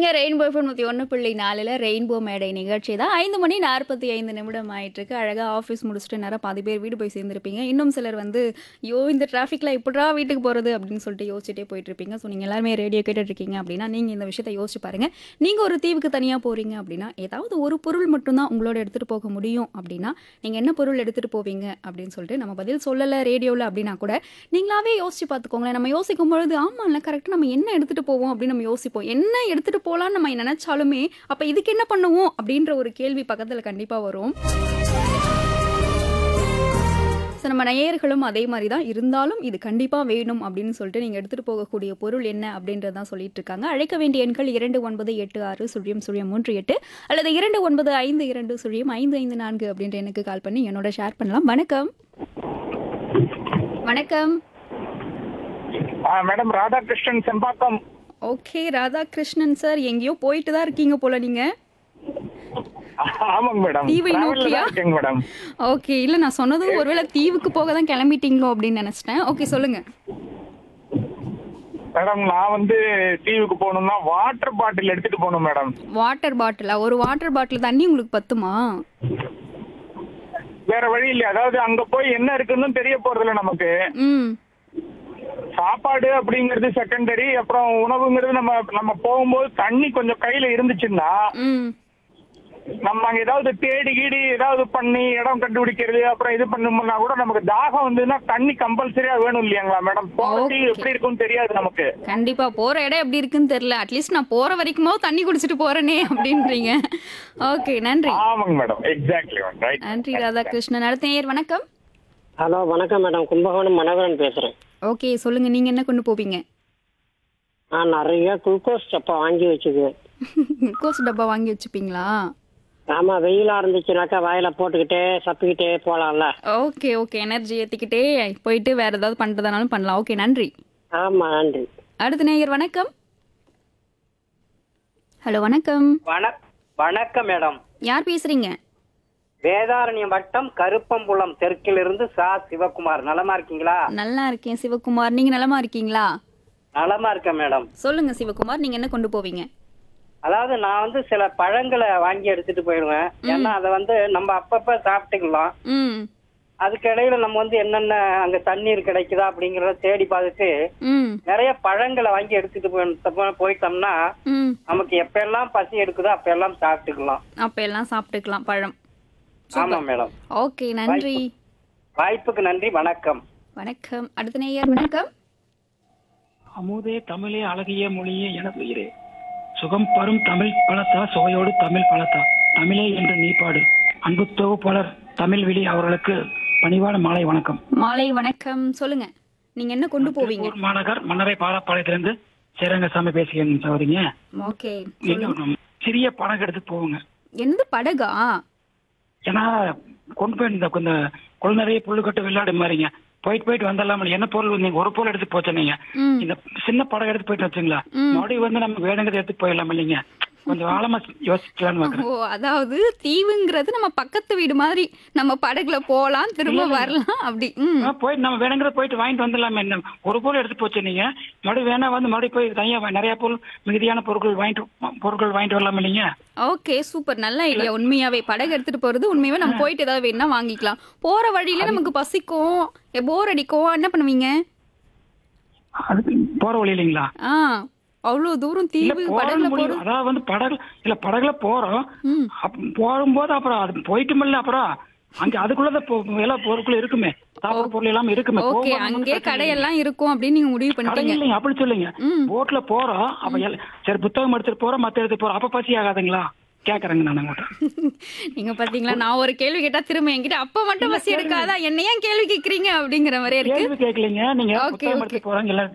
இருக்கீங்க rainbow FM நூற்றி ஒன்று புள்ளி நாலில் ரெயின்போ மேடை நிகழ்ச்சி தான் ஐந்து மணி நாற்பத்தி ஐந்து நிமிடம் ஆயிட்டிருக்கு அழகாக ஆஃபீஸ் முடிச்சுட்டு நேரம் பாதி பேர் வீடு போய் சேர்ந்துருப்பீங்க இன்னும் சிலர் வந்து ஐயோ இந்த டிராஃபிக்கில் எப்படா வீட்டுக்கு போகிறது அப்படின்னு சொல்லிட்டு யோசிச்சுட்டே போயிட்டு இருப்பீங்க ஸோ நீங்கள் எல்லாருமே ரேடியோ கேட்டுட்டு இருக்கீங்க அப்படின்னா நீங்கள் இந்த விஷயத்தை யோசிச்சு பாருங்க நீங்கள் ஒரு தீவுக்கு தனியாக போகிறீங்க அப்படின்னா ஏதாவது ஒரு பொருள் மட்டும்தான் உங்களோட எடுத்துகிட்டு போக முடியும் அப்படின்னா நீங்கள் என்ன பொருள் எடுத்துகிட்டு போவீங்க அப்படின்னு சொல்லிட்டு நம்ம பதில் சொல்லலை ரேடியோவில் அப்படின்னா கூட நீங்களாவே யோசிச்சு பார்த்துக்கோங்களேன் நம்ம யோசிக்கும் பொழுது ஆமாம்ல கரெக்டாக நம்ம என்ன எடுத்துகிட்டு போவோம் அப்படின்னு நம்ம யோசிப்போம் என்ன எடுத்துகிட்டு போகலான்னு நம்ம நினச்சாலுமே அப்போ இதுக்கு என்ன பண்ணுவோம் அப்படின்ற ஒரு கேள்வி பக்கத்தில் கண்டிப்பாக வரும் ஸோ நம்ம நேயர்களும் அதே மாதிரி தான் இருந்தாலும் இது கண்டிப்பாக வேணும் அப்படின்னு சொல்லிட்டு நீங்கள் எடுத்துகிட்டு போகக்கூடிய பொருள் என்ன அப்படின்றத தான் சொல்லிட்டு இருக்காங்க அழைக்க வேண்டிய எண்கள் இரண்டு ஒன்பது எட்டு ஆறு சுழியம் சுழியம் மூன்று எட்டு அல்லது இரண்டு ஒன்பது ஐந்து இரண்டு சுழியம் ஐந்து ஐந்து நான்கு அப்படின்ற எனக்கு கால் பண்ணி என்னோட ஷேர் பண்ணலாம் வணக்கம் வணக்கம் ஆ, madam Radhakrishnan Sembakkam okay Radhakrishnan sir எங்கேயோ போயிட்டு தான் இருக்கீங்க போல நீங்க ஆமாங்க மேடம் தீவை டிராவல்ல நோக்கியா? தான் இருக்கேங்க மேடம் ஓகே இல்ல நான் சொன்னதும் ஒருவேளை தீவுக்கு போக தான் கிளம்பிட்டீங்களோ அப்படின்னு நினைச்சிட்டேன் ஓகே சொல்லுங்க மேடம் நான் வந்து தீவுக்கு போகணும்னா வாட்டர் பாட்டில் எடுத்துட்டு போகணும் மேடம் வாட்டர் பாட்டிலா ஒரு வாட்டர் பாட்டில் தண்ணி உங்களுக்கு பத்துமா வேற வழி இல்ல அதாவது அங்க போய் என்ன இருக்குன்னு தெரிய போறதில்ல நமக்கு ம் சாப்பாடு அப்படிங்கிறது செகண்டரி அப்புறம் உணவுங்கிறது நம்ம நம்ம போகும்போது தண்ணி கொஞ்சம் கையில இருந்துச்சுன்னா ம் நம்ம அங்க ஏதாவது தேடி கீடி ஏதாவது பண்ணி இடம் கண்டுபிடிக்கிறது அப்புறம் இது பண்ணோம்னா கூட நமக்கு தாகம் வந்ததுன்னா தண்ணி கம்பல்சரியா வேணும் இல்லையாங்களா மேடம் குவாலிட்டி Okay. எப்படி இருக்கும்னு தெரியாது நமக்கு கண்டிப்பா போற இடம் எப்படி இருக்குன்னு தெரியல அட்லீஸ்ட் நான் போற வரைக்குமாவது தண்ணி குடிச்சிட்டு போறேனே அப்படின்றீங்க ஓகே நன்றி ஆமாங்க மேடம் எக்ஸாக்ட்லி ரைட் நன்றி ராதாகிருஷ்ணன் அடுத்த நேயர் வணக்கம் ஹலோ வணக்கம் மேடம் கும்பகோணம் மனோகரன் பேசுகிறேன் ஓகே சொல்லுங்க நீங்க என்ன கொண்டு போவீங்க நான் நிறைய குளுக்கோஸ் டப்பா வாங்கி வச்சுக்குவேன் குளுக்கோஸ் டப்பா வாங்கி வச்சுப்பீங்களா ஆமாம் வெயிலாக இருந்துச்சுனாக்கா வாயில போட்டுக்கிட்டே சப்பிக்கிட்டே போகலாம்ல ஓகே ஓகே எனர்ஜி ஏற்றிக்கிட்டே போயிட்டு வேற ஏதாவது பண்ணுறதுனாலும் பண்ணலாம் ஓகே நன்றி ஆமாம் நன்றி அடுத்த நேயர் வணக்கம் ஹலோ வணக்கம் வணக் வணக்கம் மேடம் யார் பேசுறீங்க வேதாரண்யம் வட்டம் கருப்பம்புலம் தெற்கிலிருந்து சா சிவகுமார் நலமா இருக்கீங்களா நல்லா இருக்கேன் சிவகுமார் நீங்க நலமா இருக்கீங்களா நலமா இருக்கேன் மேடம் சொல்லுங்க சிவகுமார் நீங்க என்ன கொண்டு போவீங்க அதாவது நான் வந்து சில பழங்களை வாங்கி எடுத்துட்டு போயிடுவேன் ஏன்னா அதை வந்து நம்ம அப்பப்ப சாப்பிட்டுக்கலாம் ம் அதுக்கு இடையில நம்ம வந்து என்னென்ன அங்க தண்ணீர் கிடைக்குதா அப்படிங்கறத தேடி பார்த்துட்டு ம் நிறைய பழங்களை வாங்கி எடுத்துட்டு போய் போயிட்டோம்னா ம் நமக்கு எப்ப எல்லாம் பசி எடுக்குதோ அப்ப எல்லாம் சாப்பிட்டுக்கலாம் அப்ப எல்லாம் சாப்பிட்டுக்கலாம் பழம் ஆமா மேடம் ஓகே நன்றி வாய்ப்புக்கு நன்றி வணக்கம் வணக்கம் அடுத்த நேயர் வணக்கம் அமுதே தமிழே அழகிய மொழியே எனது உயிரே சுகம் பரும் தமிழ் பலத்தா சுவையோடு தமிழ் பலத்தா தமிழே என்று நீ பாடு அன்பு தொகுப்பாளர் தமிழ் விழி அவர்களுக்கு பணிவான மாலை வணக்கம் மாலை வணக்கம் சொல்லுங்க நீங்க என்ன கொண்டு போவீங்க திருப்பூர் மாநகர் மன்னரை பாலப்பாளையத்திலிருந்து சேரங்கசாமி பேசுகிறேன் சகோதரிங்க ஓகே இன்னும் சிறிய படகு எடுத்து போவோங்க என்னது படகா ஏன்னா கொண்டு போய் இந்த இந்த கொள் நிறைய புல்லுக்கட்டு விளையாடு மாதிரிங்க போயிட்டு போயிட்டு வந்துடலாம் என்ன பொருள் நீங்க ஒரு பொருள் எடுத்து போச்சு நீங்க ம் இந்த சின்ன படம் எடுத்து போயிட்டு வச்சுங்களா ம். மறுபடியும் வந்து நம்ம வேணுங்கிறத எடுத்து போயிடலாம் இல்லைங்க கொஞ்சம் ஆழமா யோசிக்கலாம்னு பாக்குறேன் ஓ அதாவது தீவுங்கிறது நம்ம பக்கத்து வீடு மாதிரி நம்ம படகுல போலாம் திரும்ப வரலாம் அப்படி ம் ஆ, போயிட்டு நம்ம வேணுங்கிறத போயிட்டு வாங்கிட்டு வந்துடலாமே என்ன ஒரு பொருள் எடுத்து போச்சு நீங்க மறுபடியும் வேணா வந்து மறுபடியும் போய் தனியா வா- நிறைய பொருள் மிகுதியான பொருட்கள் வாங்கிட்டு பொருட்கள் வாங்கிட்டு வரலாம் இல்லைங்க ஓகே சூப்பர் நல்ல ஐடியா உண்மையாவே படகு எடுத்துட்டு போறது உண்மையாவே நம்ம போயிட்டு ஏதாவது வேணும்னா வாங்கிக்கலாம் போற வழியில நமக்கு பசிக்கும் போர் அடிக்கும் என்ன பண்ணுவீங்க அதுக்கு போற வழி இல்லைங்களா ஆ அவ்வளவு தூரம் இல்ல தீவு போற படகுல முடியும் போறது அதாவது வந்து படகு இல்ல படகுல போறோம் ம் அப்ப போகும்போது அப்புறம் அது போயிட்டு இல்ல அப்புறம் அங்க அதுக்குள்ளதான் பொ- எல்லா பொருட்கள் இருக்குமே சாப்பிட பொருள் எல்லாம் இருக்குமே ஓகே போகும்போது நமக்கு அங்கே பிரச்சனை இல்லைங்க. கடையெல்லாம் இருக்கும் அப்படின்னு நீங்க முடிவு கடை பண்ணிட்டீங்க இல்லைங்க அப்படி சொல்லுங்க ம் போட்ல போறோம் அப்ப எல்- சரி புத்தகம் எடுத்துட்டு போறோம் மத்த எடுத்துட்டு போறோம் அப்ப பசி ஆகாதுங்களா கேக்குறேங்க நான் உங்கள்கிட்ட நீங்க பாத்தீங்களா நான் ஒரு கேள்வி கேட்டா திரும்ப என்கிட்ட அப்ப மட்டும் பசி எடுக்காதா என்ன ஏன் கேள்வி கேக்குறீங்க அப்படிங்கிற மாதிரி இருக்கு கேள்வி கேட்கலீங்க நீங்க Okay, புத்தகம் okay. எடுத்துட்டு போறாங்க எல்லாம்